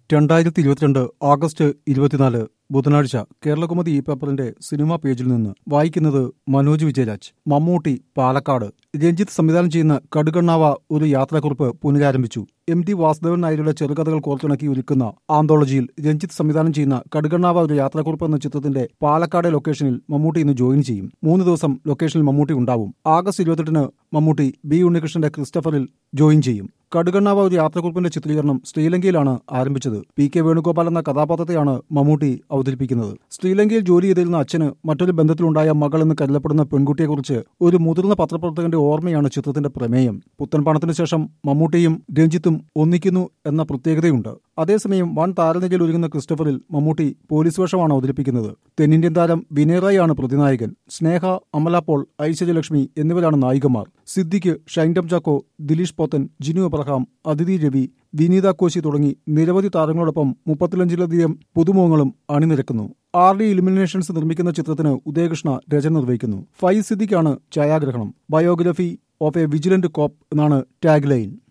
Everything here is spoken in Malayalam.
രണ്ടായിരത്തി ഇരുപത്തിരണ്ട് ഓഗസ്റ്റ് ഇരുപത്തിനാല് ബുധനാഴ്ച കേരളകുമതി ഈ പേപ്പറിന്റെ സിനിമാ പേജിൽ നിന്ന് വായിക്കുന്നത് മനോജ് വിജയരാജ് മമ്മൂട്ടി പാലക്കാട് രഞ്ജിത്ത് സംവിധാനം ചെയ്യുന്ന കടുകണ്ണാവ ഒരു യാത്രാക്കുറിപ്പ് പുനരാരംഭിച്ചു എം ടി വാസുദേവൻ നായരുടെ ചെറുകഥകൾ കോർത്തിണക്കി ഒരുക്കുന്ന ആന്തോളജിയിൽ രഞ്ജിത്ത് സംവിധാനം ചെയ്യുന്ന കടുകണ്ണാവ ഒരു യാത്രാക്കുറിപ്പ് എന്ന ചിത്രത്തിന്റെ പാലക്കാട് ലൊക്കേഷനിൽ മമ്മൂട്ടി ഇന്ന് ജോയിൻ ചെയ്യും മൂന്ന് ദിവസം ലൊക്കേഷനിൽ മമ്മൂട്ടി ഉണ്ടാവും ആഗസ്റ്റ് ഇരുപത്തെട്ടിന് മമ്മൂട്ടി ബി ഉണ്ണികൃഷ്ണന്റെ ക്രിസ്റ്റഫറിൽ ജോയിൻ ചെയ്യും കടുകണ്ണാവ ഒരു യാത്രാക്കുറിപ്പിന്റെ ചിത്രീകരണം ശ്രീലങ്കയിലാണ് ആരംഭിച്ചത് പി കെ വേണുഗോപാൽ എന്ന കഥാപാത്രത്തെയാണ് മമ്മൂട്ടി അവതരിപ്പിക്കുന്നത് ശ്രീലങ്കയിൽ ജോലി ചെയ്തിരുന്ന അച്ഛന് മറ്റൊരു ബന്ധത്തിലുണ്ടായ മകൾ എന്ന് കരുതപ്പെടുന്ന പെൺകുട്ടിയെക്കുറിച്ച് ഒരു മുതിർന്ന പത്രപ്രവർത്തകന്റെ ഓർമ്മയാണ് ചിത്രത്തിന്റെ പ്രമേയം പുത്തൻപാണത്തിന് ശേഷം മമ്മൂട്ടിയും രഞ്ജിത്തും ഒന്നിക്കുന്നു എന്ന പ്രത്യേകതയുണ്ട് അതേസമയം വൻ താരനിരയിൽ ഒരുങ്ങുന്ന ക്രിസ്റ്റഫറിൽ മമ്മൂട്ടി പോലീസ് വേഷമാണ് അവതരിപ്പിക്കുന്നത് തെന്നിന്ത്യൻ താരം വിനയ് റായ് ആണ് പ്രതിനായകൻ സ്നേഹ അമല പോൾ ഐശ്വര്യലക്ഷ്മി എന്നിവരാണ് നായികമാർ സിദ്ദിഖ് ഷൈൻഡം ചാക്കോ ദിലീഷ് പോത്തൻ ജിനു അബ്രഹാം അതിഥി രവി വിനീത കോശി തുടങ്ങി നിരവധി താരങ്ങളോടൊപ്പം മുപ്പത്തിലഞ്ചിലധികം പുതുമുഖങ്ങളും അണിനിരക്കുന്നു ആർ ഡി ഇലിമിനേഷൻസ് നിർമ്മിക്കുന്ന ചിത്രത്തിന് ഉദയകൃഷ്ണ രചന നിർവഹിക്കുന്നു ഫൈ സിദ്ദിഖാണ് ഛായാഗ്രഹണം biography of a vigilant cop എന്നാണ് ടാഗ് ലൈൻ